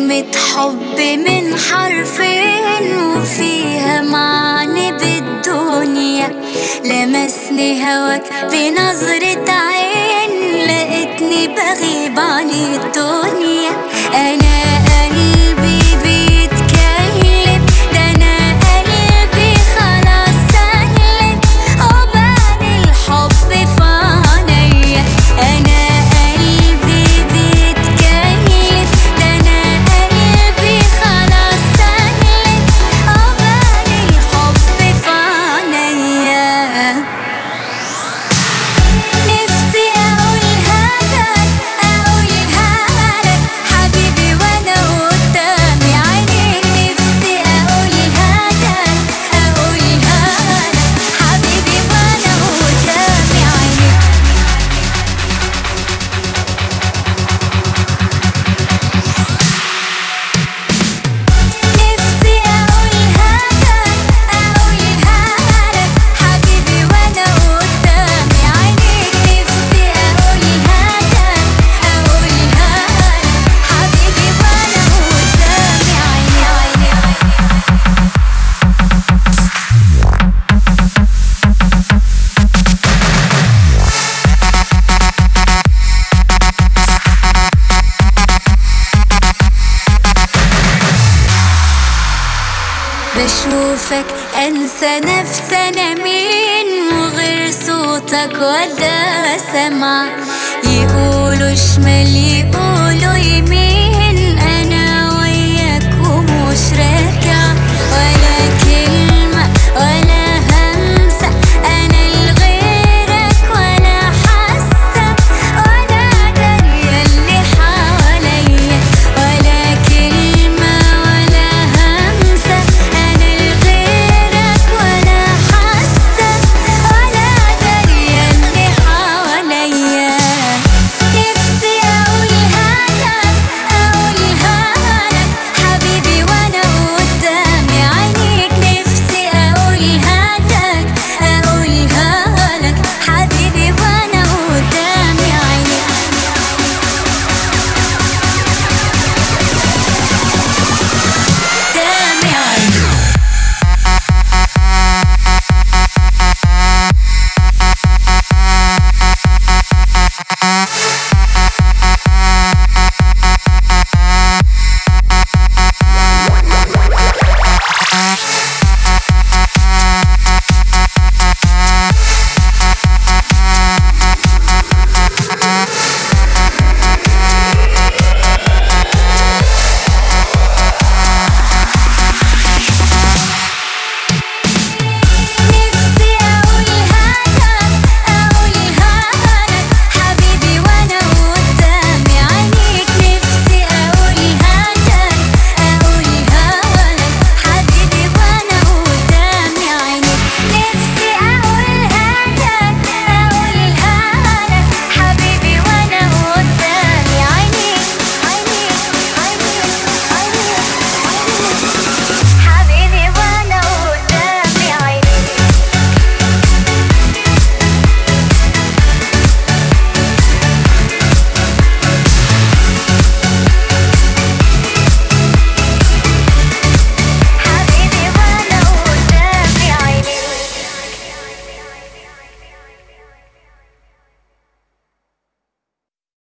كلمة حب من حرفين وفيها معنى بالدنيا لمسني هواك بنظرة عين لقيتني بغيب عن الدنيا أنا قلبي بيتكلم ده أنا قلبي خلاص سلم وبان الحب في عينيا أنا قلبي بيتكلم ده أنا قلبي خلاص سلم وبان الحب في عينيا نفسي أقولها لك أقولها لك حبيبي وأنا قدامي عينيك نفسي أقولها لك أقولها لك حبيبي وأنا قدامي عينيك نفسي أقولها لك أقولها لك حبيبي وأنا قدامي عينيك نفسي أقولها لك أقولها لك حبيبي وأنا قدامي عيني عيني بشوفك انسى نفسي انا مين وغير صوتك ولا سمع يقولوا شمال يقولوا يمين